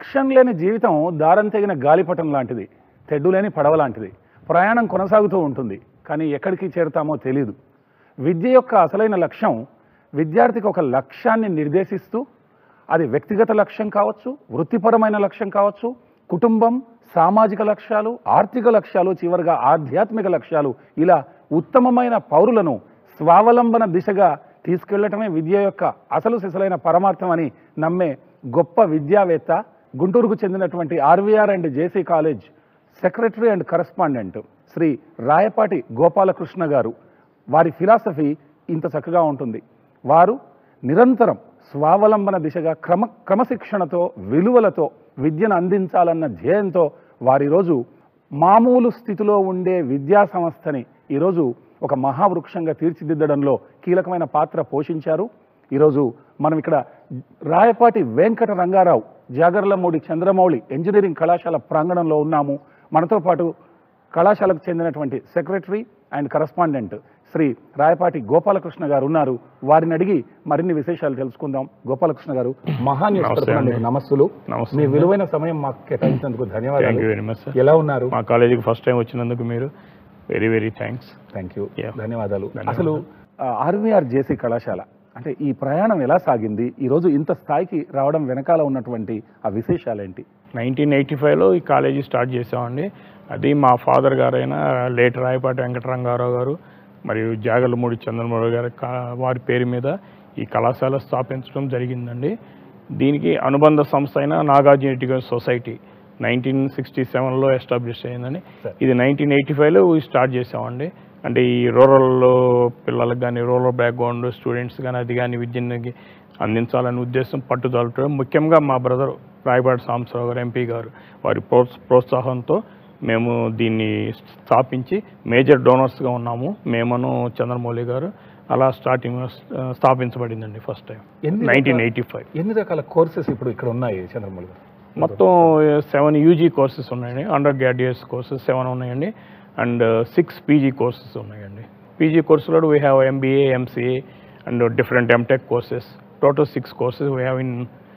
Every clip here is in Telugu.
లక్ష్యం లేని జీవితం దారం తెగిన గాలిపటం లాంటిది తెడ్డు లేని పడవ లాంటిది ప్రయాణం కొనసాగుతూ ఉంటుంది కానీ ఎక్కడికి చేరుతామో తెలియదు విద్య యొక్క అసలైన లక్ష్యం విద్యార్థికి ఒక లక్ష్యాన్ని నిర్దేశిస్తూ అది వ్యక్తిగత లక్ష్యం కావచ్చు వృత్తిపరమైన లక్ష్యం కావచ్చు కుటుంబం సామాజిక లక్ష్యాలు ఆర్థిక లక్ష్యాలు చివరిగా ఆధ్యాత్మిక లక్ష్యాలు ఇలా ఉత్తమమైన పౌరులను స్వావలంబన దిశగా తీసుకెళ్లటమే విద్య యొక్క అసలు సిసలైన పరమార్థం అని నమ్మే గొప్ప విద్యావేత్త గుంటూరుకు చెందినటువంటి RVR and JC college secretary and correspondent Shri Rayapati Gopalakrishna garu వారి ఫిలాసఫీ ఇంత చక్కగా ఉంటుంది వారు నిరంతరం స్వావలంబన దిశగా క్రమ క్రమశిక్షణతో విలువలతో విద్యను అందించాలన్న ధ్యేయంతో వారి రోజు మామూలు స్థితిలో ఉండే విద్యా సంస్థని ఈరోజు ఒక మహావృక్షంగా తీర్చిదిద్దడంలో కీలకమైన పాత్ర పోషించారు ఈరోజు మనం ఇక్కడ రాయపాటి వెంకట రంగారావు జాగర్లమూడి చంద్రమౌళి ఇంజనీరింగ్ కళాశాల ప్రాంగణంలో ఉన్నాము మనతో పాటు కళాశాలకు చెందినటువంటి secretary and correspondent Shri Rayapati Gopalakrishna garu ఉన్నారు వారిని అడిగి మరిన్ని విశేషాలు తెలుసుకుందాం గోపాలకృష్ణ గారు మహాన్యూస్ నమస్తే తరపున అండి. మీకు నమస్సులు నమస్తే మీ అండి. విలువైన సమయం మాకు కేటాయించినందుకు థ్యాంక్ యూ ధన్యవాదాలు వెరీ మచ్ సార్ ఎలా ఉన్నారు మా కాలేజీకి ఫస్ట్ టైం వచ్చినందుకు మీరు very very thanks thank you Yeah. ధన్యవాదాలు ధన్యవాదాలు. అసలు ఆర్వీఆర్ జేసీ కళాశాల అంటే ఈ ప్రయాణం ఎలా సాగింది ఈ రోజు ఇంత స్థాయికి రావడం వెనకాల ఉన్నటువంటి ఆ విశేషాలేంటి నైన్టీన్ ఎయిటీ ఫైవ్లో ఈ కాలేజీ స్టార్ట్ చేసామండి అది మా ఫాదర్ గారైన లేట్ రాయపాటి వెంకటరంగారావు గారు మరియు జాగర్లమూడి చంద్రమౌళి గారి కా- వారి పేరు మీద ఈ కళాశాల స్థాపించడం జరిగిందండి దీనికి అనుబంధ సంస్థ అయిన Nagarjuna education society nineteen sixty సెవెన్లో ఎస్టాబ్లిష్ అయిందని Sir. ఇది నైన్టీన్ ఎయిటీ ఫైవ్లో స్టార్ట్ చేసామండి అంటే ఈ రూరల్ పిల్లలకు కానీ రూరల్ బ్యాక్గ్రౌండ్ స్టూడెంట్స్ కానీ అది కానీ విద్యని అందించాలనే ఉద్దేశం పట్టుదలతో ముఖ్యంగా మా బ్రదర్ రాయపాటి సాంబశివరావు గారు ఎంపీ గారు వారి ప్రోత్స ప్రోత్సాహంతో మేము దీన్ని స్థాపించి మేజర్ డోనర్స్గా ఉన్నాము మేమను చంద్రమౌళి గారు అలా స్టార్టింగ్ స్థాపించబడిందండి ఫస్ట్ టైం ఎన్ని నైన్టీన్ రకాల- ఎయిటీ ఫైవ్ ఎన్ని రకాల కోర్సెస్ ఇప్పుడు ఇక్కడ ఉన్నాయి చంద్రమౌళి గారు మొత్తం సెవెన్ యూజీ కోర్సెస్ ఉన్నాయండి అండర్ గ్రాడ్యుయేట్స్ కోర్సెస్ సెవెన్ ఉన్నాయండి అండ్ సిక్స్ పీజీ కోర్సెస్ ఉన్నాయండి పీజీ కోర్సులో we have MBA MCA and different MTech courses total six courses we have in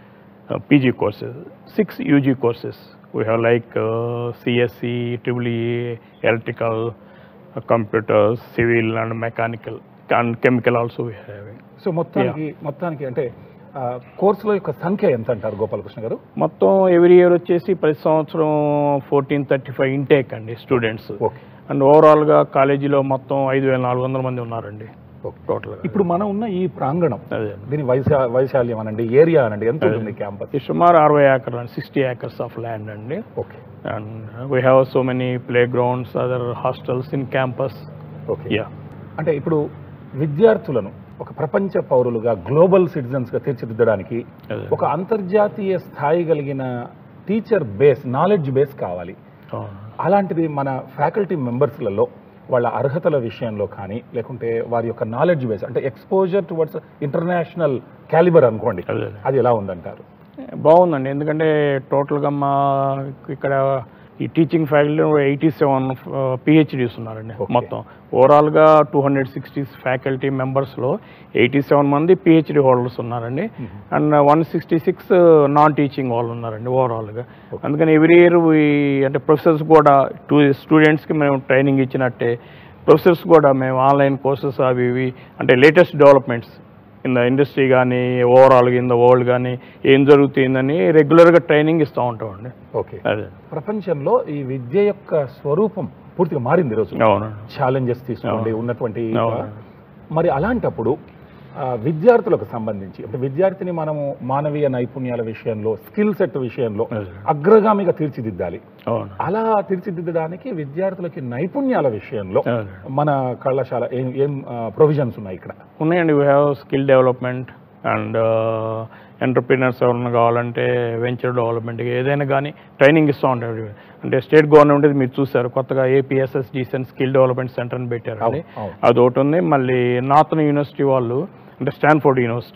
PG courses six UG courses we have like CSC triple electrical computer civil and mechanical and chemical also we having so మొత్తానికి మొత్తానికి అంటే ఆ, కోర్సుల యొక్క సంఖ్య ఎంత అంటారు గోపాలకృష్ణ గారు మొత్తం ఎవ్రీ ఇయర్ వచ్చేసి ప్రతి సంవత్సరం ఫోర్టీన్ థర్టీ ఫైవ్ ఇంటేక్ అండి స్టూడెంట్స్ ఓకే అండ్ ఓవరాల్గా కాలేజీలో మొత్తం ఐదు వేల నాలుగు వందల మంది ఉన్నారండి ఓకే టోటల్గా ఇప్పుడు మనం ఉన్న ఈ ప్రాంగణం అదే దీని వైశా వైశాల్యం అనండి ఏరియా అనండి ఎంత ఉంటుంది క్యాంపస్ ఇది సుమారు అరవై ఏకర్ అండి సిక్స్టీ ఏకర్స్ ఆఫ్ ల్యాండ్ అండి okay and we have so many play grounds other hostels in campus okay yeah అంటే ఇప్పుడు విద్యార్థులను ఒక ప్రపంచ పౌరులుగా గ్లోబల్ సిటిజన్స్గా తీర్చిదిద్దడానికి అదే ఒక అంతర్జాతీయ స్థాయి కలిగిన టీచర్ బేస్ నాలెడ్జ్ బేస్ కావాలి అవును. అలాంటిది మన ఫ్యాకల్టీ మెంబర్స్లలో వాళ్ళ అర్హతల విషయంలో కానీ లేకుంటే వారి యొక్క నాలెడ్జ్ బేస్ అంటే ఎక్స్పోజర్ టువర్డ్స్ ఇంటర్నేషనల్ క్యాలిబర్ అనుకోండి అదే అది ఎలా ఉందంటారు బాగుందండి ఎందుకంటే టోటల్గా మా ఇక్కడ ఈ teaching faculty eighty seven PhDs ఉన్నారండి Okay. మొత్తం ఓవరాల్గా టూ హండ్రెడ్ సిక్స్టీ ఫ్యాకల్టీ మెంబర్స్లో ఎయిటీ సెవెన్ మంది పిహెచ్డి హోల్డర్స్ ఉన్నారండి and one sixty six non teaching వాళ్ళు ఉన్నారండి ఓవరాల్గా అందుకని ఎవ్రీ ఇయర్ అంటే ప్రొఫెసర్స్ కూడా టూ స్టూడెంట్స్కి మేము ట్రైనింగ్ ఇచ్చినట్టే ప్రొఫెసర్స్ కూడా మేము ఆన్లైన్ కోర్సెస్ అవి ఇవి అంటే latest developments in the industry కానీ ఓవరాల్గా ఇన్ ద వరల్డ్ కానీ ఏం జరుగుతుందని రెగ్యులర్గా ట్రైనింగ్ ఇస్తూ ఉంటామండి ఓకే అదే ప్రపంచంలో ఈ విద్య యొక్క స్వరూపం పూర్తిగా మారింది ఈరోజు అవునండి ఛాలెంజెస్ తీసుకోండి ఉన్నటువంటి అవును. మరి అలాంటప్పుడు ఆ, విద్యార్థులకు సంబంధించి అంటే విద్యార్థిని మనము మానవీయ నైపుణ్యాల విషయంలో స్కిల్ సెట్ విషయంలో అదే. అగ్రగామిగా తీర్చిదిద్దాలి అవును అలా తీర్చిదిద్దడానికి విద్యార్థులకి నైపుణ్యాల విషయంలో అవును. మన కళాశాల ఏం ఏం ప్రొవిజన్స్ ఉన్నాయి ఇక్కడ ఉన్నాయండి we have skill development and entrepreneurs ఎవరైనా కావాలంటే వెంచర్ డెవలప్మెంట్ ఏదైనా కానీ ట్రైనింగ్ ఇస్తూ ఉంటారు అంటే స్టేట్ గవర్నమెంట్ మీరు చూసారు కొత్తగా APSS and skill development centre అని పెట్టారండి అవును, అవును. అది ఒకటి ఉంది మళ్ళీ నార్తన్ యూనివర్సిటీ వాళ్ళు అంటే స్టాన్ఫోర్డ్ యూనివర్సిటీ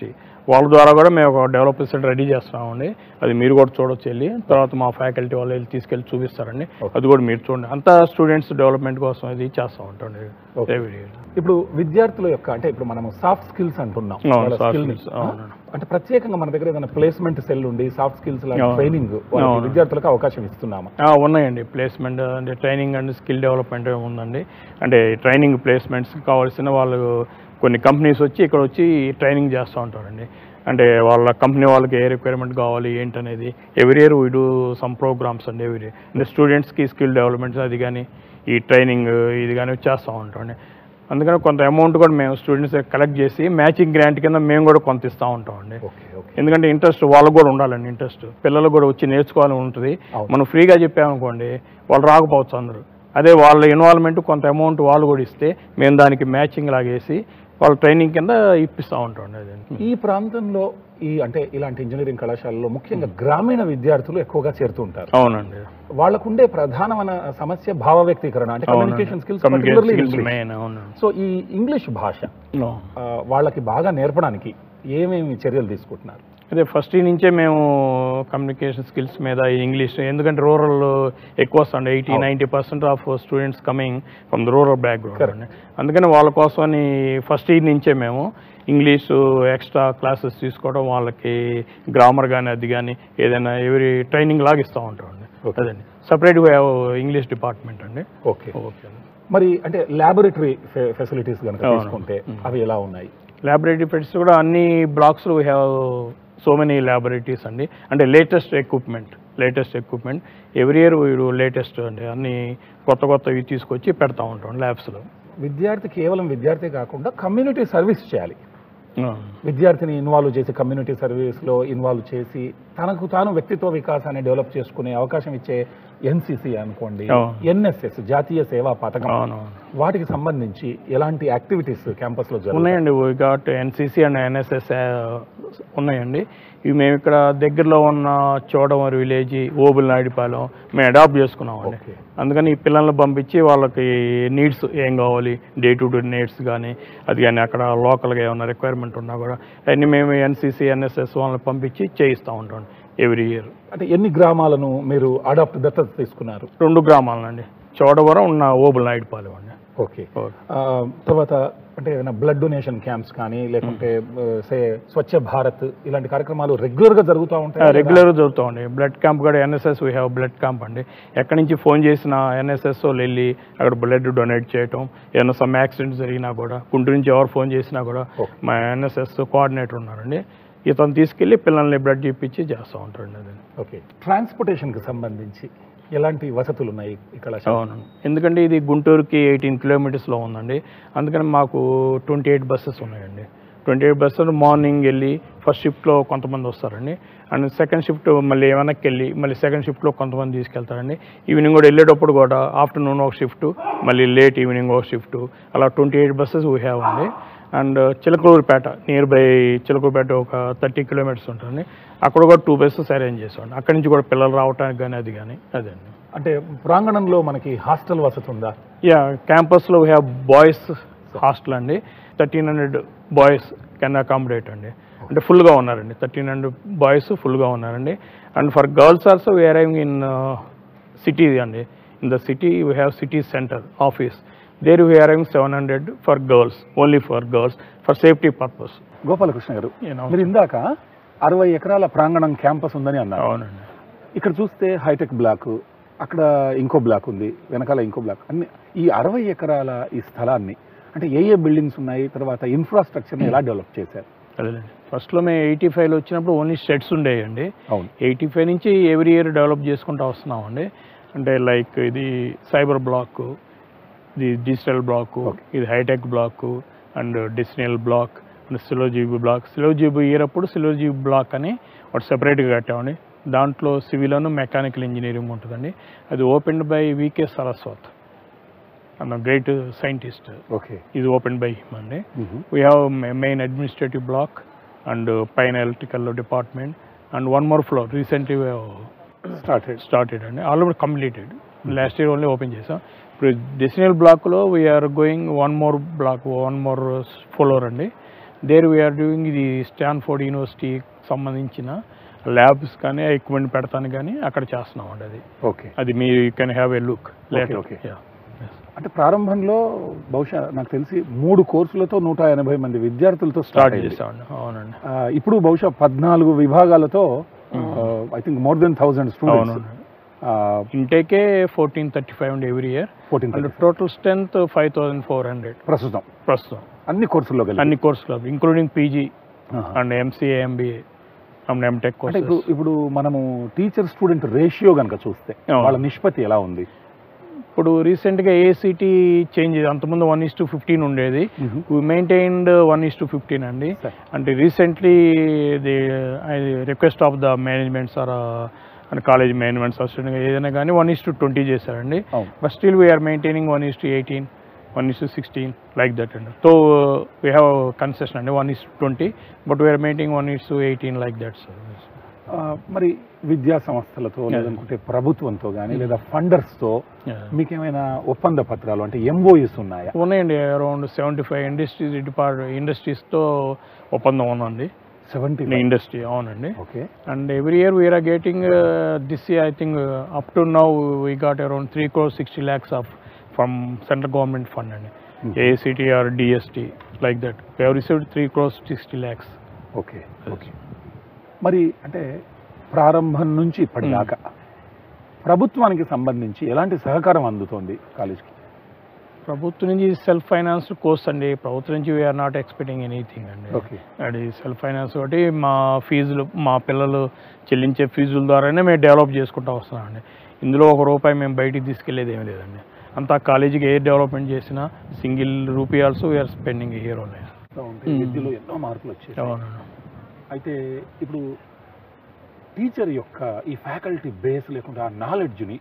వాళ్ళ ద్వారా కూడా మేము ఒక డెవలపర్ సెంటర్ రెడీ చేస్తున్నామండి అది మీరు కూడా చూడొచ్చు వెళ్ళి తర్వాత మా ఫ్యాకల్టీ వాళ్ళు వెళ్ళి తీసుకెళ్ళి చూపిస్తారండి అది కూడా మీరు చూడండి అంతా స్టూడెంట్స్ డెవలప్మెంట్ కోసం ఇది చేస్తూ ఉంటాం Okay. ఇప్పుడు విద్యార్థుల యొక్క అంటే ఇప్పుడు మనం సాఫ్ట్ స్కిల్స్ అంటున్నాం అవును, వాళ్ళ soft skill ని, skills, ఆ? అవునండి. అంటే ప్రత్యేకంగా మన దగ్గర ఏదైనా ప్లేస్మెంట్ సెల్ ఉండి సాఫ్ట్ స్కిల్స్ లాంటి అవును. ట్రైనింగ్ అవును. విద్యార్థులకు అవకాశం ఇస్తున్నామా ఆ, ఉన్నాయండి ప్లేస్మెంట్ అంటే ట్రైనింగ్ అండ్ స్కిల్ డెవలప్మెంట్ ఉందండి అంటే ట్రైనింగ్ ప్లేస్మెంట్స్కి కావాల్సిన వాళ్ళు కొన్ని కంపెనీస్ వచ్చి ఇక్కడ వచ్చి ట్రైనింగ్ చేస్తూ ఉంటారండి అంటే వాళ్ళ కంపెనీ వాళ్ళకి ఏ రిక్వైర్మెంట్ కావాలి ఏంటనేది every year we do some programmes అండి ఎవ్రీ అంటే స్టూడెంట్స్కి స్కిల్ డెవలప్మెంట్స్ అది కానీ ఈ ట్రైనింగ్ ఇది కానీ చేస్తూ ఉంటామండి అందుకని కొంత అమౌంట్ కూడా మేము స్టూడెంట్స్ కలెక్ట్ చేసి మ్యాచింగ్ గ్రాంట్ కింద మేము కూడా కొంత ఇస్తూ ఉంటామండి ఓకే ఓకే ఎందుకంటే ఇంట్రెస్ట్ వాళ్ళకు కూడా ఉండాలండి ఇంట్రెస్ట్ పిల్లలకు కూడా వచ్చి నేర్చుకోవాలని ఉంటుంది అవును. మనం ఫ్రీగా చెప్పామనుకోండి వాళ్ళు రాకపోవచ్చు అందరూ అదే వాళ్ళ ఇన్వాల్వ్మెంట్ కొంత అమౌంట్ వాళ్ళు కూడా ఇస్తే మేము దానికి మ్యాచింగ్ లాగేసి వాళ్ళ ట్రైనింగ్ కింద ఇప్పిస్తూ ఉంటాం అది ఈ ప్రాంతంలో ఈ అంటే ఇలాంటి ఇంజనీరింగ్ కళాశాలలో ముఖ్యంగా గ్రామీణ విద్యార్థులు ఎక్కువగా చేరుతూ ఉంటారు అవునండి వాళ్ళకుండే ప్రధానమైన సమస్య భావ వ్యక్తీకరణ అంటే communication skills communication skills main అవును సో ఈ ఇంగ్లీష్ భాష No. ఆ, వాళ్ళకి బాగా నేర్పడానికి ఏమేమి చర్యలు తీసుకుంటున్నారు అదే ఫస్ట్ నుంచే మేము కమ్యూనికేషన్ స్కిల్స్ మీద ఇంగ్లీష్ ఎందుకంటే రూరల్ ఎక్కువ వస్తుంది eighty ninety percent of students coming from the rural background అండి అందుకని వాళ్ళ కోసమని ఫస్ట్ ఇయర్ నుంచే మేము ఇంగ్లీషు ఎక్స్ట్రా క్లాసెస్ తీసుకోవడం వాళ్ళకి గ్రామర్ కానీ అది కానీ ఏదైనా ఎవరి ట్రైనింగ్ లాగా ఇస్తూ ఉంటామండి Okay. అదండి సపరేట్ ఇంగ్లీష్ డిపార్ట్మెంట్ అండి ఓకే ఓకే మరి అంటే ల్యాబొరేటరీ ఫెసిలిటీస్ కనుక అవును. తీసుకుంటే అవి ఎలా ఉన్నాయి ల్యాబొరేటరీ ఫెట్స్ కూడా అన్ని blocks we have so many laboratories అండి అంటే latest equipment latest equipment every year వీడు లేటెస్ట్ అండి అన్ని కొత్త కొత్తవి తీసుకొచ్చి పెడతా ఉంటాం ల్యాబ్స్లో విద్యార్థి కేవలం విద్యార్థి కాకుండా కమ్యూనిటీ సర్వీస్ చేయాలి విద్యార్థిని ఇన్వాల్వ్ చేసి కమ్యూనిటీ సర్వీస్లో ఇన్వాల్వ్ చేసి తనకు తాను వ్యక్తిత్వ వికాసాన్ని డెవలప్ చేసుకునే అవకాశం ఇచ్చే ఎన్సిసి అనుకోండి అవును. ఎన్ఎస్ఎస్ జాతీయ సేవా పథకం అవును వాటికి సంబంధించి ఎలాంటి యాక్టివిటీస్ క్యాంపస్ లో జరుగుతాయి ఉన్నాయండి we got NCC and NSS ఉన్నాయండి ఇవి మేము ఇక్కడ దగ్గరలో ఉన్న చోడవరి విలేజ్ ఓబుల్ నాయుడిపాలెం మేము అడాప్ట్ చేసుకున్నామండి ఓకే అందుకని ఈ పిల్లల్ని పంపించి వాళ్ళకి నీడ్స్ ఏం కావాలి డే టు డే నీడ్స్ కానీ అది కానీ అక్కడ లోకల్గా ఏమైనా రిక్వైర్మెంట్ ఉన్నా కూడా అన్నీ మేము ఎన్సీసీ ఎన్ఎస్ఎస్ వాళ్ళని పంపించి చేయిస్తూ ఉంటాం ఎవ్రీ ఇయర్ అంటే ఎన్ని గ్రామాలను మీరు అడాప్ట్ దత్తత తీసుకున్నారు రెండు గ్రామాలండి చోడవరం ఉన్న ఓబుల్ నాయుడుపాలెం అండి ఓకే ఆ, తర్వాత అంటే ఏదైనా బ్లడ్ డొనేషన్ క్యాంప్స్ కానీ లేకుంటే సే స్వచ్ఛ భారత్ ఇలాంటి కార్యక్రమాలు రెగ్యులర్ గా జరుగుతూ ఉంటాయి రెగ్యులర్ జరుగుతామండి బ్లడ్ క్యాంప్ కూడా NSS we have blood camp అండి ఎక్కడి నుంచి ఫోన్ చేసిన ఎన్ఎస్ఎస్ వాళ్ళు వెళ్ళి అక్కడ బ్లడ్ డొనేట్ చేయటం ఏదైనా సమ్ యాక్సిడెంట్ జరిగినా కూడా గుంటూరు నుంచి ఎవరు ఫోన్ చేసినా కూడా Okay. మా ఎన్ఎస్ఎస్ కోఆర్డినేటర్ ఉన్నారండి ఇతను తీసుకెళ్ళి పిల్లల్ని బ్లడ్ చూపించి చేస్తూ ఉంటారండి అది ఓకే ట్రాన్స్పోర్టేషన్ కి సంబంధించి ఎలాంటి వసతులు ఉన్నాయి ఇక్కడ అవును ఎందుకంటే ఇది గుంటూరుకి ఎయిటీన్ కిలోమీటర్స్లో ఉందండి అందుకని మాకు ట్వంటీ ఎయిట్ బస్సెస్ ఉన్నాయండి ట్వంటీ ఎయిట్ బస్సెస్ మార్నింగ్ వెళ్ళి ఫస్ట్ షిఫ్ట్లో కొంతమంది వస్తారండి అండ్ సెకండ్ షిఫ్ట్ మళ్ళీ వెనక్కి వెళ్ళి మళ్ళీ సెకండ్ షిఫ్ట్లో కొంతమంది తీసుకెళ్తారండి ఈవినింగ్ కూడా వెళ్ళేటప్పుడు కూడా ఆఫ్టర్నూన్ ఒక షిఫ్ట్ మళ్ళీ లేట్ ఈవినింగ్ ఒక షిఫ్ట్ అలా twenty eight buses we have అండి and Chilakaluripet near by Chilakaluripet ఒక థర్టీ కిలోమీటర్స్ ఉంటుంది అక్కడ కూడా టూ బస్సెస్ అరేంజ్ చేసాం అక్కడి నుంచి కూడా పిల్లలు రావడానికి కానీ అది కానీ అదే అండి అంటే ప్రాంగణంలో మనకి హాస్టల్ వసతి ఉందా యా క్యాంపస్లో వీ హ్యావ్ బాయ్స్ హాస్టల్ అండి thirteen hundred boys can accommodate అండి అంటే ఫుల్గా ఉన్నారండి థర్టీన్ హండ్రెడ్ బాయ్స్ ఫుల్గా ఉన్నారండి and for girls also we arriving in city అండి in the city we have city centre office there we arriving seven hundred for girls only for girls for safety purpose Gopalakrishna garu మీరు ఇందాక అరవై ఎకరాల ప్రాంగణం క్యాంపస్ ఉందని అన్నారు అవునండి ఇక్కడ చూస్తే హైటెక్ బ్లాక్ అక్కడ ఇంకో బ్లాక్ ఉంది వెనకాల ఇంకో బ్లాక్ అన్ని ఈ అరవై ఎకరాల ఈ స్థలాన్ని అంటే ఏ ఏ బిల్డింగ్స్ ఉన్నాయి తర్వాత ఇన్ఫ్రాస్ట్రక్చర్ని ఎలా డెవలప్ చేశారు అదేనండి ఫస్ట్లో మేము ఎయిటీ ఫైవ్లో వచ్చినప్పుడు ఓన్లీ షెడ్స్ ఉండేయండి అవును ఎయిటీ ఫైవ్ నుంచి ఎవ్రీ ఇయర్ డెవలప్ చేసుకుంటూ వస్తున్నామండి అంటే లైక్ ఇది సైబర్ బ్లాక్ ఇది డిజిటల్ బ్లాక్ ఇది hitech block and digital block and సిలోజీబీ బ్లాక్ సిలోజీబీ ఇయర్ అప్పుడు సిలోజీబీ బ్లాక్ అని ఒకటి సెపరేట్గా కట్టామండి దాంట్లో సివిల్ అను మెకానికల్ ఇంజనీరింగ్ ఉంటుందండి అది ఓపెన్ బై వికే సరస్వత్ అన్న గ్రేట్ సైంటిస్ట్ ఓకే ఇది ఓపెన్ బై హిమ్ అండి we have ma- main administrative block and uh, pine electrical department and one more floor recently we have started started and already completed last year only open చేసాం ఇప్పుడు డెసినల్ బ్లాక్లో we are going one more block one more floor అండి దేర్ వీఆర్ డూయింగ్ ఇది స్టాన్ఫోర్డ్ యూనివర్సిటీ సంబంధించిన ల్యాబ్స్ కానీ ఎక్విప్మెంట్ పెడతాను కానీ అక్కడ చేస్తున్నాం అండి అది ఓకే అది మీ you can have a look later okay. అంటే ప్రారంభంలో బహుశా నాకు తెలిసి మూడు కోర్సులతో నూట ఎనభై మంది విద్యార్థులతో స్టార్ట్ స్టార్ట్ చేశాం చేసామండి అవునండి ఇప్పుడు బహుశా పద్నాలుగు విభాగాలతో I think more than thousand students అవునండి ఇంటేకే ఫోర్టీన్ థర్టీ ఫైవ్ అండి every year fourteen and total strength five thousand four hundred ప్రస్తుతం ప్రస్తుతం అన్ని కోర్సుల్లో కలిపి అన్ని కోర్సులు ఇంక్లూడింగ్ పీజీ ఆహా. And MCA MBA and MTech అంటే ఇప్పుడు కోర్సెస్ ఇప్పుడు మనము టీచర్ స్టూడెంట్ రేషియో కనుక చూస్తే అవును. వాళ్ళ నిష్పత్తి ఎలా ఉంది ఇప్పుడు రీసెంట్గా ఏసీటీ చేంజ్ అంతకుముందు వన్ ఇస్ టు ఫిఫ్టీన్ ఉండేది we maintained one is to fifteen అండి Sir. అంటే recently the request of the managements or and college managements assistant ఏదైనా కానీ వన్ ఇస్ టు ట్వంటీ చేశారండి అవును but still we are maintaining one is to eighteen one is to sixteen like that అండి సో వీ హ్యావ్ కన్సెషన్ అండి one is twenty but we are maintaining one is to eighteen like that sir ఆ, మరి విద్యా సంస్థలతో లేదనుకుంటే ప్రభుత్వంతో కానీ లేదా ఫండర్స్తో మీకేమైనా ఒప్పంద పత్రాలు అంటే ఎంఓఎస్ ఉన్నాయా ఉన్నాయండి అరౌండ్ సెవెంటీ ఫైవ్ ఇండస్ట్రీస్ డిపార్ట్ ఇండస్ట్రీస్తో ఒప్పందం ఉందండి సెవెంటీ ఇండస్ట్రీ అవునండి okay and every year we are getting uh, this year i think uh, up to now we got around 3 crores 60 lakhs of from central government fund and ACT or DST like that we have received 3 crores 60 lakhs okay okay మరి అంటే ప్రారంభం నుంచి ఇప్పటిదాకా ప్రభుత్వానికి సంబంధించి ఎలాంటి సహకారం అందుతోంది కాలేజ్కి ప్రభుత్వం నుంచి సెల్ఫ్ ఫైనాన్స్ కోర్స్ అండి ప్రభుత్వం నుంచి వీఆర్ నాట్ ఎక్స్పెక్టింగ్ ఎనీథింగ్ అండి ఓకే అది సెల్ఫ్ ఫైనాన్స్ ఒకటి మా ఫీజులు మా పిల్లలు చెల్లించే ఫీజుల ద్వారానే మేము డెవలప్ చేసుకుంటూ వస్తున్నామండి ఇందులో ఒక రూపాయి మేము బయటికి తీసుకెళ్లేది ఏమీ లేదండి అంతా కాలేజీకి ఏ డెవలప్మెంట్ చేసినా single rupee also we are spending here ఉన్నాయి ఉంటే విద్యలో ఎన్నో మార్పులు వచ్చాయి అవునండి అయితే ఇప్పుడు టీచర్ యొక్క ఈ ఫ్యాకల్టీ బేస్ లేకుండా ఆ నాలెడ్జ్ని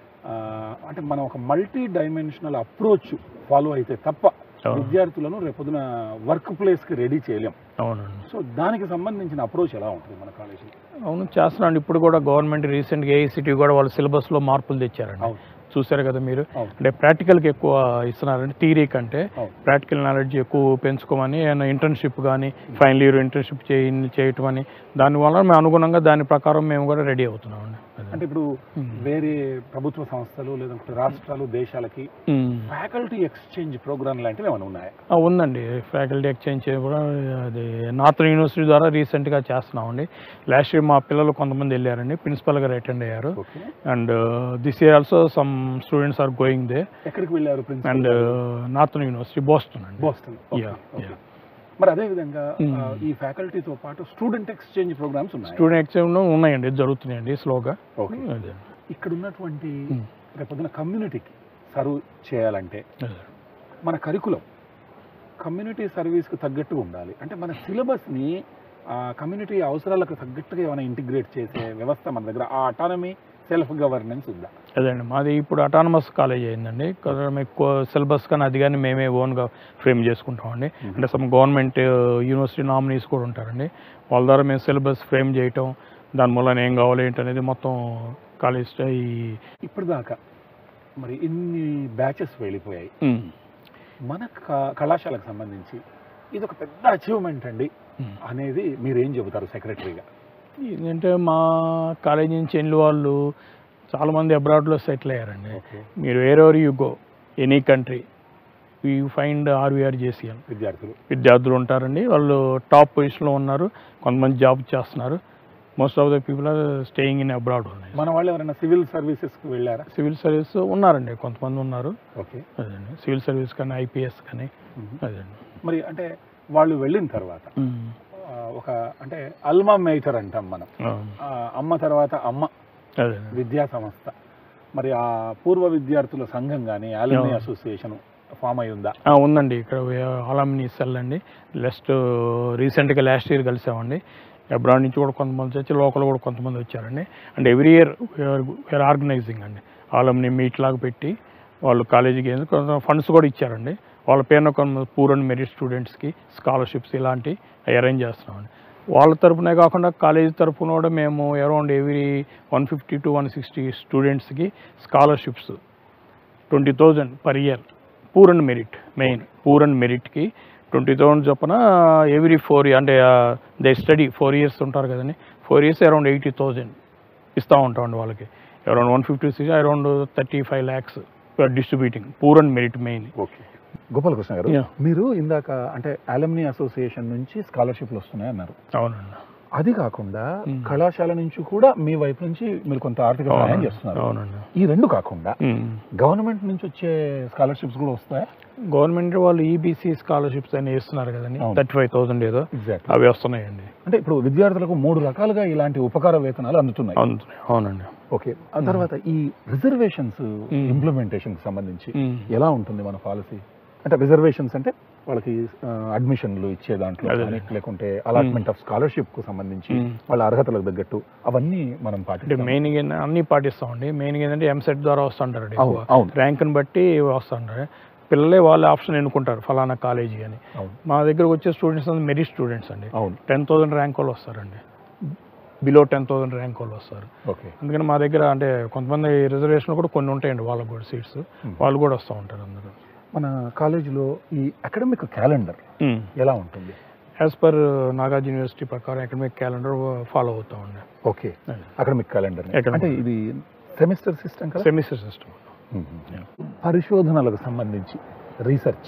అంటే మనం ఒక మల్టీ డైమెన్షనల్ అప్రోచ్ ఫాలో అయితే తప్ప అవును. విద్యార్థులను రేపొద్దున వర్క్ ప్లేస్కి రెడీ చేయలేం అవునండి సో దానికి సంబంధించిన అప్రోచ్ ఎలా ఉంటుంది మన కాలేజీలో అవును చేస్తున్నాండి ఇప్పుడు కూడా గవర్నమెంట్ రీసెంట్గా ఏఐసిటీ కూడా వాళ్ళ సిలబస్లో మార్పులు తెచ్చారండి అవును చూశారు కదా మీరు అవును అంటే ప్రాక్టికల్కి ఎక్కువ ఇస్తున్నారండి థీరీ కంటే అవును ప్రాక్టికల్ నాలెడ్జ్ ఎక్కువ పెంచుకోమని ఏమైనా ఇంటర్న్షిప్ కానీ ఫైనల్ ఇయర్ ఇంటర్న్షిప్ చేయ చేయటం అని దానివల్ల మేము అనుగుణంగా దాని ప్రకారం మేము కూడా రెడీ అవుతున్నామండి అది. అంటే ఇప్పుడు Hmm. వేరే ప్రభుత్వ సంస్థలు లేదంటే రాష్ట్రాలు దేశాలకి ఉమ్. ఫ్యాకల్టీ ఎక్స్చేంజ్ ప్రోగ్రామ్ లాంటివి ఏమైనా ఉన్నాయా ఆ, ఉందండి ఫ్యాకల్టీ ఎక్స్చేంజ్ కూడా అది నార్థన్ యూనివర్సిటీ ద్వారా రీసెంట్గా చేస్తున్నామండి లాస్ట్ ఇయర్ మా పిల్లలు కొంతమంది వెళ్ళారండి ప్రిన్సిపల్ గారు అటెండ్ అయ్యారు okay and this year also some students are going they ఎక్కడికి వెళ్ళారు and principal Northern University Boston అండి బోస్టన్ Yeah, yeah. మరి అదే విధంగా Hmm. ఆ, ఈ ఫ్యాకల్టీతో పాటు స్టూడెంట్ ఎక్స్చేంజ్ ప్రోగ్రామ్స్ ఉన్నాయి స్టూడెంట్ ఎక్స్చేంజ్ ఉన్నాయండి జరుగుతున్నాయండి స్లోగా ఓకే అదే ఇక్కడ ఉన్నటువంటి Hmm. రేపొద్దున కమ్యూనిటీకి సర్వ్ చేయాలంటే అదే. మన కరికులం కమ్యూనిటీ సర్వీస్కి తగ్గట్టుగా ఉండాలి అంటే మన సిలబస్ని కమ్యూనిటీ అవసరాలకు తగ్గట్టుగా ఏమైనా ఇంటిగ్రేట్ చేసే వ్యవస్థ మన దగ్గర ఆ అటానమీ సెల్ఫ్ గవర్నెన్స్ ఉందా అదండి మాది ఇప్పుడు అటానమస్ కాలేజ్ అయిందండి కదా ఎక్కువ సిలబస్ కానీ అది కానీ మేమే ఓన్గా ఫ్రేమ్ చేసుకుంటామండి Mhm. అంటే సమ్ గవర్నమెంట్ యూనివర్సిటీ నామినీస్ కూడా ఉంటారండి వాళ్ళ ద్వారా మేము సిలబస్ ఫ్రేమ్ చేయటం దాని మూలన ఏం కావాలి ఏంటి అనేది మొత్తం కాలేజ్ ఈ ఇప్పటిదాకా మరి ఇన్ని బ్యాచెస్ వెళ్ళిపోయాయి ఉమ్, మన క- కళాశాలకు సంబంధించి ఇది ఒక పెద్ద అచీవ్మెంట్ అండి ఉమ్. అనేది మీరేం చెబుతారు సెక్రటరీగా ఏంటంటే మా కాలేజ్ నుంచి వెళ్ళి వాళ్ళు చాలామంది అబ్రాడ్లో సెటిల్ అయ్యారండి ఓకే మీరు wherever you go any country you find RVR JCL విద్యార్థులు విద్యార్థులు ఉంటారండి వాళ్ళు టాప్ పొజిషన్లో ఉన్నారు కొంతమంది జాబ్ చేస్తున్నారు most of the people are staying in abroad ఉన్నాయి మన వాళ్ళు ఎవరైనా సివిల్ సర్వీసెస్కి వెళ్ళారా సివిల్ సర్వీస్ ఉన్నారండి కొంతమంది ఉన్నారు ఓకే అదండి సివిల్ సర్వీస్ కానీ ఐపీఎస్ కానీ అదండి మరి అంటే వాళ్ళు వెళ్ళిన తర్వాత ఆ, ఒక అంటే అల్మా మేటర్ అంటాం మనం ఆ, అమ్మ తర్వాత అమ్మ అదండి విద్యా సంస్థ మరి ఆ పూర్వ విద్యార్థుల సంఘం కానీ ఆలమీ Yeah. అసోసియేషన్ ఫామ్ అయి ఉందా ఆ, ఉందండి ఇక్కడ అలామినీ సెల్ అండి లాస్ట్ రీసెంట్గా లాస్ట్ ఇయర్ కలిసామండి అబ్రాడ్ నుంచి కూడా కొంతమంది వచ్చి లోకల్ కూడా కొంతమంది వచ్చారండి and every year we are organising అండి ఆలమ్ని మీట్ లాగా పెట్టి వాళ్ళు కాలేజీకి వెళ్ళి కొంత ఫండ్స్ కూడా ఇచ్చారండి వాళ్ళ పేరున కొంత పూర్ అండ్ మెరిట్ స్టూడెంట్స్కి స్కాలర్షిప్స్ ఇలాంటి అరేంజ్ చేస్తున్నామండి వాళ్ళ తరపునే కాకుండా కాలేజీ తరపున కూడా మేము around every one fifty to one sixty స్టూడెంట్స్కి scholarships twenty thousand per year poor and merit main poor and మెరిట్కి ట్వంటీ థౌసండ్ చొప్పున ఎవ్రీ ఫోర్ అంటే దే స్టడీ ఫోర్ ఇయర్స్ ఉంటారు కదండి four years around eighty thousand ఇస్తూ ఉంటామండి వాళ్ళకి around one fifty six around thirty five lakhs distributing poor and merit main okay Gopalakrishna garu Yeah. మీరు ఇందాక అంటే అలమ్ని అసోసియేషన్ నుంచి స్కాలర్షిప్లు వస్తున్నాయి అన్నారు అవునండి అది కాకుండా Hmm. కళాశాల నుంచి కూడా మీ వైపు నుంచి మీరు కొంత ఆర్థిక సహాయం అవునండి చేస్తున్నారు అవునండి ఈ రెండు కాకుండా ఉమ్. గవర్నమెంట్ నుంచి వచ్చే స్కాలర్షిప్స్ కూడా వస్తాయా గవర్నమెంట్ వాళ్ళు ఈబీసీ స్కాలర్షిప్స్ అని ఇస్తున్నారు కదండి అవును. థర్టీ ఫైవ్ థౌసండ్ ఏదో ఎగ్జాక్ట్ అవి వస్తున్నాయండి అంటే ఇప్పుడు విద్యార్థులకు మూడు రకాలుగా ఇలాంటి ఉపకార వేతనాలు అందుతున్నాయి అవును అవునండి ఓకే ఆ తర్వాత ఈ రిజర్వేషన్స్ Hmm. ఇంప్లిమెంటేషన్ సంబంధించి ఉమ్. ఎలా ఉంటుంది మన పాలసీ అంటే రిజర్వేషన్స్ అంటే వాళ్ళకి అడ్మిషన్లు ఇచ్చే దాంట్లో అదే. కానీ లేకుంటే అలాట్మెంట్ ఆఫ్ స్కాలర్షిప్ కు సంబంధించి Hmm. వాళ్ళ అర్హతలకు తగ్గట్టు అవన్నీ మనం అంటే పాటిస్తాం మెయిన్గా అన్ని పాటిస్తామండి మెయిన్గా ఏంటంటే ఎంసెట్ ద్వారా వస్తుంటారు అవును, అవును. ర్యాంక్ని బట్టి వస్తుంటారు పిల్లలే వాళ్ళ ఆప్షన్ ఎన్నుకుంటారు ఫలానా కాలేజీ అని అవును మా దగ్గరకు వచ్చే స్టూడెంట్స్ అంతా మెరిట్ స్టూడెంట్స్ అండి అవును టెన్ థౌసండ్ ర్యాంక్ వాళ్ళు వస్తారండి బిలో టెన్ థౌసండ్ ర్యాంక్ వాళ్ళు వస్తారు ఓకే అందుకని మా దగ్గర అంటే కొంతమంది రిజర్వేషన్ కూడా కొన్ని ఉంటాయండి వాళ్ళకు కూడా సీట్స్ వాళ్ళు కూడా వస్తూ ఉంటారు అందరూ మన కాలేజీలో ఈ అకాడమిక్ క్యాలెండర్ ఎలా ఉంటుంది యాజ్ పర్ నాగార్జున యూనివర్సిటీ ప్రకారం అకాడమిక్ క్యాలెండర్ ఫాలో అవుతా ఉండే ఓకే అకాడమిక్ క్యాలెండర్ Academic. అంటే ఇది సెమిస్టర్ సిస్టమ్ కదా సెమిస్టర్ సిస్టమ్ పరిశోధనలకు సంబంధించి రీసెర్చ్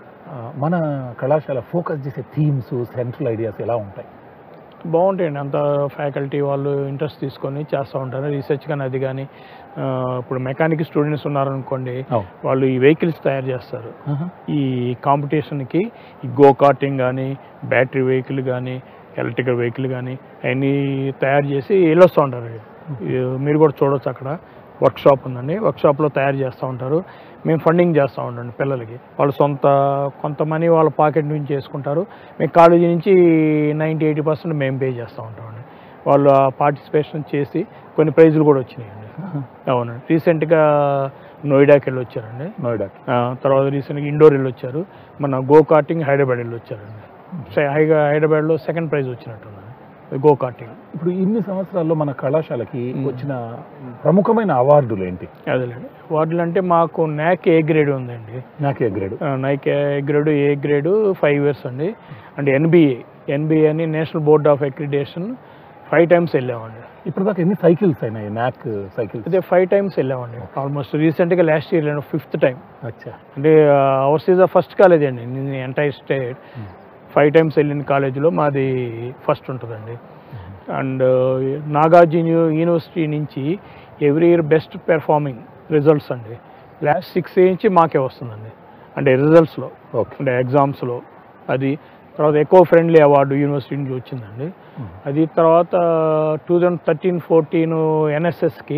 మన కళాశాల ఫోకస్ చేసే థీమ్స్ సెంట్రల్ ఐడియాస్ ఎలా ఉంటాయి బాగుంటాయండి అంత ఫ్యాకల్టీ వాళ్ళు ఇంట్రెస్ట్ తీసుకొని చేస్తూ ఉంటారు రీసెర్చ్ కానీ అది కానీ ఆ, ఇప్పుడు మెకానిక్ స్టూడెంట్స్ ఉన్నారనుకోండి వాళ్ళు ఈ వెహికల్స్ తయారు చేస్తారు ఈ కాంపిటీషన్కి ఈ గో కార్టింగ్ కానీ బ్యాటరీ వెహికల్ కానీ ఎలక్ట్రికల్ వెహికల్ కానీ అవన్నీ తయారు చేసి వెళ్ళొస్తూ ఉంటారు ఈ మీరు కూడా చూడొచ్చు అక్కడ వర్క్ షాప్ ఉందండి వర్క్ షాప్లో తయారు చేస్తూ ఉంటారు మేము ఫండింగ్ చేస్తూ ఉంటాం పిల్లలకి వాళ్ళు సొంత కొంత మనీ వాళ్ళ పాకెట్ నుంచి చేసుకుంటారు మేము కాలేజీ నుంచి నైంటీ ఎయిటీ పర్సెంట్ మేము పే చేస్తూ ఉంటామండి వాళ్ళు ఆ పార్టిసిపేషన్ చేసి కొన్ని ప్రైజులు కూడా వచ్చినాయండి అవునండి రీసెంట్గా నోయిడాకి వెళ్ళి వచ్చారండి నోయిడా ఆ, తర్వాత రీసెంట్గా ఇండోర్ వెళ్ళి వచ్చారు మన గో కార్టింగ్ హైదరాబాద్ వెళ్ళి వచ్చారండి సే- హైగా హైదరాబాద్లో సెకండ్ ప్రైజ్ వచ్చినట్టున్నది గో కార్టింగ్ ఇప్పుడు ఇన్ని సంవత్సరాల్లో మన కళాశాలకి వచ్చిన ప్రముఖమైన అవార్డులు ఏంటి అదేలేండి వాటిలో అంటే మాకు నాక్ ఏ గ్రేడ్ ఉందండి నాకే grade NAAC A grade A grade five years అండి అంటే ఎన్బిఏ ఎన్బిఏ అని National Board of Accreditation five times వెళ్ళామండి ఇప్పుడు దాకా ఎన్ని సైకిల్స్ అయినాయి నాక్ సైకిల్స్ అదే ఫైవ్ టైమ్స్ వెళ్ళామండి ఆల్మోస్ట్ రీసెంట్గా లాస్ట్ ఇయర్ వెళ్ళాను ఫిఫ్త్ టైం అచ్చా అంటే అవర్స్ ఈజ్ ఫస్ట్ కాలేజ్ అండి ఎంటైర్ స్టేట్ ఫైవ్ టైమ్స్ వెళ్ళిన కాలేజీలో మాది ఫస్ట్ ఉంటుందండి అండ్ నాగార్జున యు- యూనివర్సిటీ నుంచి every year best performing results అండి లాస్ట్ సిక్స్ నుంచి మాకే వస్తుందండి అంటే రిజల్ట్స్లో ఓకే అంటే ఎగ్జామ్స్లో అది తర్వాత ఎకో ఫ్రెండ్లీ అవార్డు యూనివర్సిటీ నుంచి వచ్చిందండి అది తర్వాత టూ థౌజండ్ థర్టీన్ ఫోర్టీన్ ఎన్ఎస్ఎస్కి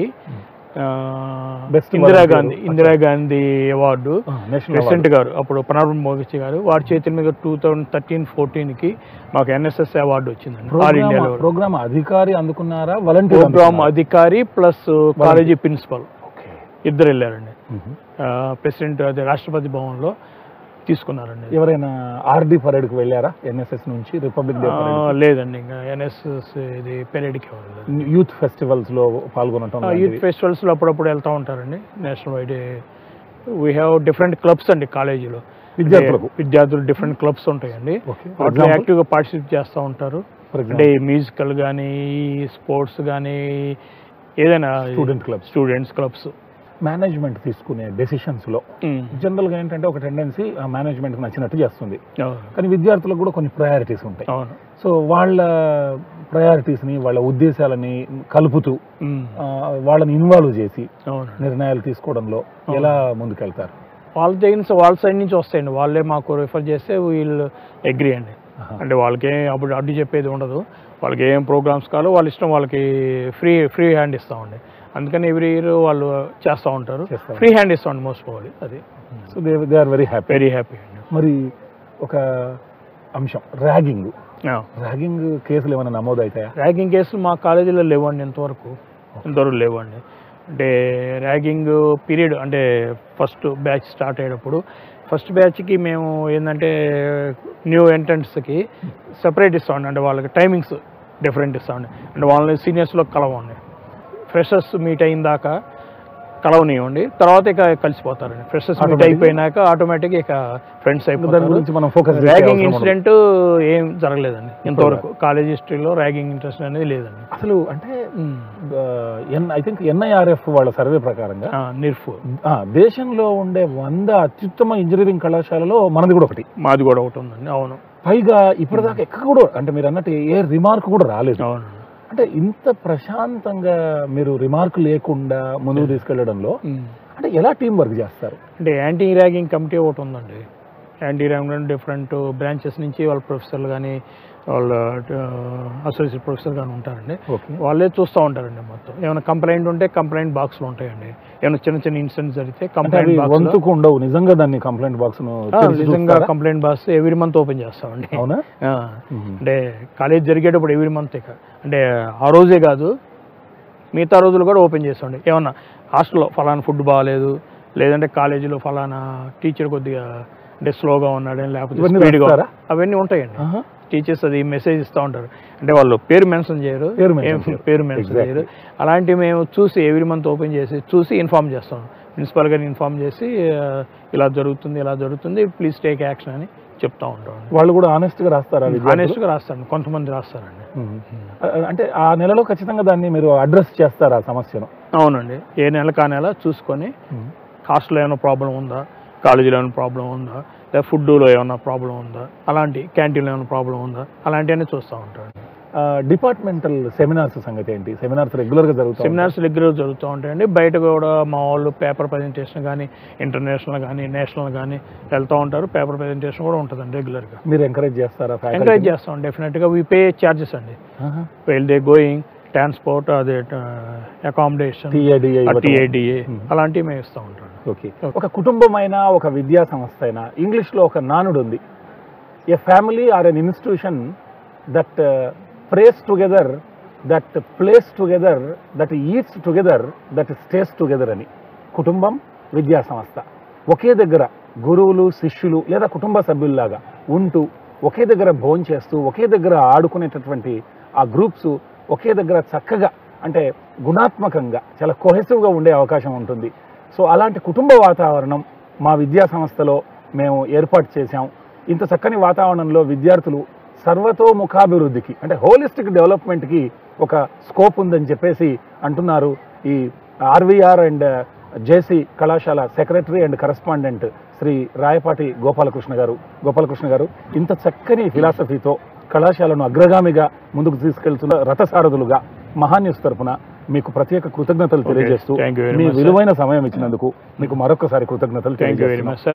Best Indira Gandhi volunteer. Indira Gandhi award national president garu అప్పుడు ప్రణబ్ ముఖర్జీ గారు వారి చేతుల మీద టూ థౌజండ్ థర్టీన్ ఫోర్టీన్కి మాకు ఎన్ఎస్ఎస్ అవార్డు వచ్చిందండి ఆల్ ఇండియాలో ప్రోగ్రామ్ అధికారి అందుకున్నారా వాలంటీర్ ప్రోగ్రామ్ అధికారి ప్లస్ కాలేజీ ప్రిన్సిపల్ ఓకే ఇద్దరు వెళ్ళారండి ప్రెసిడెంట్ అదే రాష్ట్రపతి భవన్లో తీసుకున్నారండి ఎవరైనా ఆర్డి పరేడ్ కి వెళ్ళారా ఎన్ఎస్ఎస్ నుంచి రిపబ్లిక్ డే ఆ, లేదండి ఇంకా ఎన్ఎస్ఎస్ ఇది పెరేడ్కి వెళ్ళలేదు యూత్ ఫెస్టివల్స్ లో పాల్గొనటం యూత్ లాంటివి. ఫెస్టివల్స్లో అప్పుడప్పుడు వెళ్తూ ఉంటారండి national wide we have different clubs అండి కాలేజీలో విద్యార్థులకు విద్యార్థులు డిఫరెంట్ క్లబ్స్ ఉంటాయండి ఓకే వాటిలో యాక్టివ్గా పార్టిసిపేట్ చేస్తూ ఉంటారు ఫర్ అంటే మ్యూజికల్ కానీ స్పోర్ట్స్ కానీ ఏదైనా student clubs students clubs management తీసుకునే డెసిషన్స్ లో జనరల్ గా ఏంటంటే ఒక టెండెన్సీ ఆ మేనేజ్మెంట్ నచ్చినట్టు చేస్తుంది కానీ విద్యార్థులకు కూడా కొన్ని ప్రయారిటీస్ ఉంటాయి అవును సో వాళ్ళ ప్రయారిటీస్ ని వాళ్ళ ఉద్దేశాలని కలుపుతూ ఉమ్, ఆ, వాళ్ళని ఇన్వాల్వ్ చేసి అవును నిర్ణయాలు తీసుకోవడంలో ఎలా ముందుకెళ్తారు వాళ్ళ దగ్గర నుంచి వాళ్ళ సైడ్ నుంచి వస్తాయండి వాళ్ళే మాకు రిఫర్ చేస్తే వీళ్ళు అగ్రి అండి ఆహా. అంటే వాళ్ళకి ఏం అప్పుడు అడ్డు చెప్పేది ఉండదు వాళ్ళకి ఏం ప్రోగ్రామ్స్ కావాలో వాళ్ళ ఇష్టం వాళ్ళకి ఫ్రీ ఫ్రీ హ్యాండ్ ఇస్తామండి అందుకని ఎవ్రీ ఇయర్ వాళ్ళు చేస్తూ ఉంటారు చేస్తా ఫ్రీ హ్యాండ్ ఇస్తామండి మోస్ట్ ప్రాబ్లీ అది so they they are very happy very happy అండి మరి ఒక అంశం ర్యాగింగ్ ర్యాగింగ్ కేసులు ఏమైనా నమోదవుతాయా ర్యాగింగ్ కేసులు మా కాలేజీలో లేవండి ఇంతవరకు ఇంతవరకు లేవండి అంటే ర్యాగింగ్ పీరియడ్ అంటే ఫస్ట్ బ్యాచ్ స్టార్ట్ అయ్యేటప్పుడు ఫస్ట్ బ్యాచ్కి మేము ఏంటంటే న్యూ ఎంట్రన్స్కి సెపరేట్ ఇస్తామండి అంటే వాళ్ళకి టైమింగ్స్ డిఫరెంట్ ఇస్తామండి అంటే వాళ్ళని సీనియర్స్లో కలవండి ఫ్రెషర్స్ మీట్ అయిన దాకా కలవనివ్వండి తర్వాత ఇక కలిసిపోతారండి ఫ్రెషర్స్ మీట్ Automatic. అయిపోయినాక ఆటోమేటిక్ ఇక ఫ్రెండ్స్ దాని అయిపోతారు గురించి మనం ఫోకస్ ర్యాగింగ్ ఇన్సిడెంట్ ఏం జరగలేదండి ఇంతవరకు కాలేజ్ హిస్టరీలో ర్యాగింగ్ ఇంట్రెస్ట్ అనేది లేదండి అసలు అంటే ఎన్ ఐ థింక్ ఎన్ఐఆర్ఎఫ్ వాళ్ళ సర్వే ప్రకారంగా నిర్ఫ్ ఆ, దేశంలో ఉండే వంద అత్యుత్తమ ఇంజనీరింగ్ కళాశాలలో మనది కూడా ఒకటి మాది కూడా ఒకటి ఉందండి అవును పైగా ఇప్పటిదాకా ఎక్కడ కూడా అంటే మీరు అన్నట్టు ఏ రిమార్క్ కూడా రాలేదు అవును అంటే ఇంత ప్రశాంతంగా మీరు రిమార్క్ లేకుండా ముందుకు తీసుకెళ్లడంలో ఉమ్. అంటే ఎలా టీం వర్క్ చేస్తారు అంటే యాంటీ ర్యాగింగ్ కమిటీ ఒకటి ఉందండి యాంటీ ర్యాగింగ్ డిఫరెంట్ బ్రాంచెస్ నుంచి వాళ్ళ ప్రొఫెసర్లు కానీ వాళ్ళ అసోసియేట్ ప్రొఫెసర్ కానీ ఉంటారండి ఓకే వాళ్ళే చూస్తూ ఉంటారండి మొత్తం ఏమైనా కంప్లైంట్ ఉంటే కంప్లైంట్ బాక్స్లు ఉంటాయండి ఏమైనా చిన్న చిన్న ఇన్సిడెంట్స్ జరిగితే అంటే అవి కంప్లైంట్ బాక్స్ వంతుకు ఉండవు నిజంగా దాన్ని కంప్లైంట్ బాక్స్ నిజంగా complaint box every month open చేస్తామండి అవునా ఆ, అంటే కాలేజ్ జరిగేటప్పుడు ఎవ్రీ మంత్ ఇక అంటే ఆ రోజే కాదు మిగతా రోజులు కూడా ఓపెన్ చేస్తాండి ఏమన్నా హాస్టల్లో ఫలానా ఫుడ్ బాగాలేదు లేదంటే కాలేజీలో ఫలానా టీచర్ కొద్దిగా అంటే స్లోగా ఉన్నాడని లేకపోతే ఇవన్నీ స్పీడ్గా రాస్తారా? అవన్నీ ఉంటాయండి ఆహా. టీచర్స్ అది మెసేజ్ ఇస్తూ ఉంటారు అంటే వాళ్ళు పేరు మెన్షన్ చేయరు పేరు mention ఏం చేయరు. పేరు మెన్షన్ Exactly. చేయరు అలాంటివి మేము చూసి ఎవ్రీ మంత్ ఓపెన్ చేసి చూసి ఇన్ఫామ్ చేస్తాం ప్రిన్సిపల్ గారిని ఇన్ఫామ్ చేసి ఆ, ఇలా జరుగుతుంది ఇలా జరుగుతుంది ప్లీజ్ టేక్ యాక్షన్ అని చెప్తా ఉంటాం వాళ్ళు కూడా ఆనెస్ట్ గా రాస్తారా విద్యార్థులు? ఆనెస్ట్గా రాస్తాను కొంతమంది రాస్తారండి మ్మ్. అ- అంటే ఆ నెలలో ఖచ్చితంగా దాన్ని మీరు అడ్రస్ చేస్తారా ఆ సమస్యను అవునండి ఏ నెల కా నెల చూసుకొని హాస్టల్లో ఏమైనా ప్రాబ్లం ఉందా కాలేజీలో ఏమైనా ప్రాబ్లం ఉందా లేదా ఫుడ్లో ఏమైనా ప్రాబ్లం ఉందా అలాంటి క్యాంటీన్లో ఏమైనా ప్రాబ్లం ఉందా అలాంటివన్నీ చూస్తూ ఉంటారు డిపార్ట్మెంటల్ సెమినార్స్ సంగతి ఏంటి సెమినార్స్ రెగ్యులర్ గా జరుగుతాయి సెమినార్స్ దగ్గర జరుగుతూ ఉంటాయండి బయట కూడా మా వాళ్ళు పేపర్ ప్రజెంటేషన్ కానీ ఇంటర్నేషనల్ కానీ నేషనల్ కానీ వెళ్తూ ఉంటారు పేపర్ ప్రజెంటేషన్ కూడా ఉంటుందండి రెగ్యులర్గా మీరు ఎంకరేజ్ చేస్తారా ఎంకరేజ్ చేస్తాం డెఫినెట్గా వీ పే చార్జెస్ అండి వెల్ దే గోయింగ్ ట్రాన్స్పోర్ట్ అదే అకామిడేషన్ టీఏడిఏ అలాంటివి మేము ఇస్తూ ఉంటాం ఓకే ఒక కుటుంబమైన ఒక విద్యా సంస్థ అయినా ఇంగ్లీష్లో ఒక నానుడు ఉంది a family or an institution that prays together that plays together that eats together that stays together అని కుటుంబం విద్యా సంస్థ ఒకే దగ్గర గురువులు శిష్యులు లేదా కుటుంబ సభ్యుల్లాగా ఉంటూ ఒకే దగ్గర భోజనం చేస్తూ ఒకే దగ్గర ఆడుకునేటటువంటి ఆ గ్రూప్స్ ఒకే దగ్గర చక్కగా అంటే గుణాత్మకంగా చాలా కొహెసివ్గా ఉండే అవకాశం ఉంటుంది సో అలాంటి కుటుంబ వాతావరణం మా విద్యా సంస్థలో మేము ఏర్పాటు చేశాం ఇంత చక్కని వాతావరణంలో విద్యార్థులు సర్వతోముఖాభివృద్ధికి అంటే హోలిస్టిక్ డెవలప్మెంట్కి ఒక స్కోప్ ఉందని చెప్పేసి అంటున్నారు ఈ ఆర్వీఆర్ అండ్ జేసీ కళాశాల secretary and correspondent Shri Rayapati Gopalakrishna garu Gopalakrishna గారు ఇంత చక్కని ఫిలాసఫీతో కళాశాలను అగ్రగామిగా ముందుకు తీసుకెళ్తున్న రథసారథులుగా మహాన్యూస్ తరపున మీకు ప్రత్యేక కృతజ్ఞతలు Okay. తెలియజేస్తూ Thank you very me much, sir. విలువైన సమయం ఇచ్చినందుకు మీకు మరొకసారి కృతజ్ఞతలు థ్యాంక్ యూ వెరీ తెలియజేస్తున్నాం మచ్ సార్